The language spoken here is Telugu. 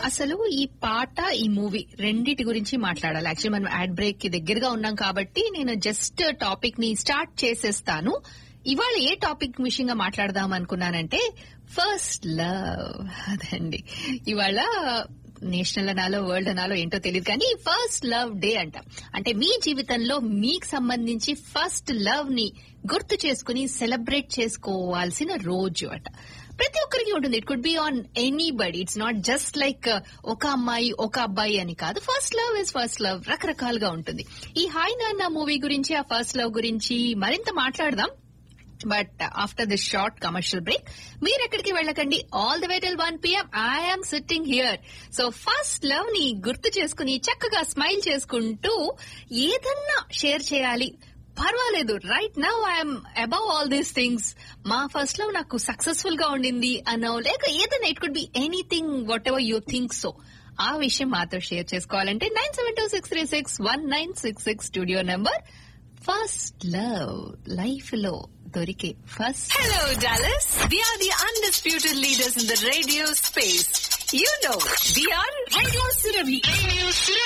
అసలు ఈ పాట ఈ మూవీ రెండిటి గురించి మాట్లాడాలి యాక్చువల్లీ మనం యాడ్ బ్రేక్ కి దగ్గరగా ఉన్నాం కాబట్టి నేను జస్ట్ టాపిక్ ని స్టార్ట్ చేసేస్తాను ఇవాళ ఏ టాపిక్ విషయంగా మాట్లాడదాం అనుకున్నానంటే ఫస్ట్ లవ్ అదండి ఇవాళ నేషనల్ అనాలో వరల్డ్ అనాలో ఏంటో తెలియదు కానీ ఫస్ట్ లవ్ డే అంట అంటే మీ జీవితంలో మీకు సంబంధించి ఫస్ట్ లవ్ ని గుర్తు చేసుకుని సెలబ్రేట్ చేసుకోవాల్సిన రోజు అట ప్రతి ఒక్కరికి ఉంటుంది it could be on anybody it's not just like ఒక అమ్మాయి ఒక అబ్బాయి అని కాదు first love is first love రకరకాలుగా ఉంటుంది ఈ హాయ్ నాన్న మూవీ గురించి ఆ ఫస్ట్ లవ్ గురించి మరింత మాట్లాడదాం but after this short commercial break మీరు ఎక్కడికి వెళ్ళకండి all the way till one PM I'm sitting here so first love ని గుర్తు చేసుకుని చక్కగా స్మైల్ చేసుకుంటూ ఏదన్నా షేర్ చేయాలి పర్వాలేదు right now I'm above all these things మా ఫస్ట్ లవ్ నాకు సక్సెస్ఫుల్ గా ఉండింది అనో లేక ఏదైనా it could be anything whatever you think so ఆ విషయం మాతో షేర్ చేసుకోవాలంటే nine seven two six three six one nine six six studio number first love life లో దొరికే first Hello, Dallas. We are the undisputed leaders in the radio space. You know, we are Radio Surabhi. Radio Surabhi.